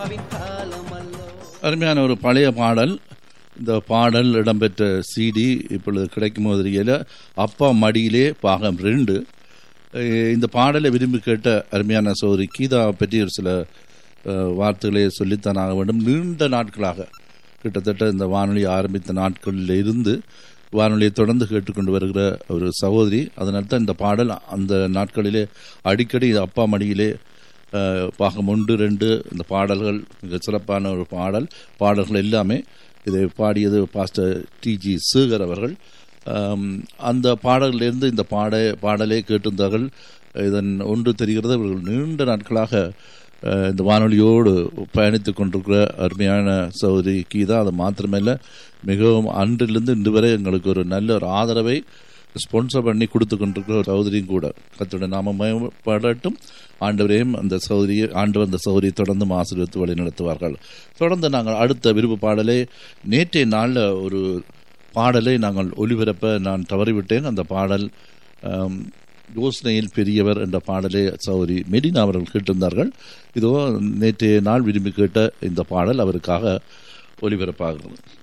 அருமையான ஒரு பழைய பாடல் இந்த பாடல் இடம்பெற்ற சிடி இப்பொழுது கிடைக்கும் போதில் அப்பா மடியிலே பாகம் ரெண்டு அஹ் இந்த பாடலை விரும்பி கேட்ட அருமையான சோதரி கீதா பற்றி ஒரு சில அஹ், வார்த்தைகளை சொல்லித்தான் ஆக வேண்டும் நீண்ட நாட்களாக கிட்டத்தட்ட இந்த வானொலி ஆரம்பித்த நாட்களில் இருந்து வானொலியை தொடர்ந்து கேட்டுக்கொண்டு வருகிற ஒரு சகோதரி அதனால தான் இந்த பாடல் அந்த நாட்களிலே அடிக்கடி இது அப்பா மடியிலே அஹ், பாகம் ஒன்று ரெண்டு இந்த பாடல்கள் மிக சிறப்பான ஒரு பாடல் பாடல்கள் எல்லாமே இதை பாடியது பாஸ்டர் டிஜி சேகர் அவர்கள் ஆம், அந்த பாடலிலிருந்து இந்த பாட பாடலை கேட்டிருந்தார்கள் இதன் ஒன்று தெரிகிறது இவர்கள் நீண்ட நாட்களாக அஹ், இந்த வானொலியோடு பயணித்துக் கொண்டிருக்கிற அருமையான சௌதரி கீதா அது மாத்திரமல்ல மிகவும் அன்றிலிருந்து இன்று வரை எங்களுக்கு ஒரு நல்ல ஒரு ஆதரவை ஸ்பான்சர் பண்ணி கொடுத்து கொண்டிருக்கிற ஒரு சௌதரியும் கூட கத்தோட நாம மயப்படட்டும் ஆண்டவரையும் அந்த சௌதரியை ஆண்டவர் அந்த சௌதரியை தொடர்ந்து ஆசீர்வித்து வழி நடத்துவார்கள் தொடர்ந்து நாங்கள் அடுத்த விருப்பு பாடலை நேற்றைய நாளில் ஒரு பாடலை நாங்கள் ஒளிபரப்ப நான் தவறிவிட்டேன் அந்த பாடல் ஆம், யோசனையில் பெரியவர் என்ற பாடலை சௌரி மெடினா அவர்கள் கேட்டிருந்தார்கள் இதோ நேற்றைய நாள் விரும்பி கேட்ட இந்த பாடல் அவருக்காக ஒளிபரப்பாகிறது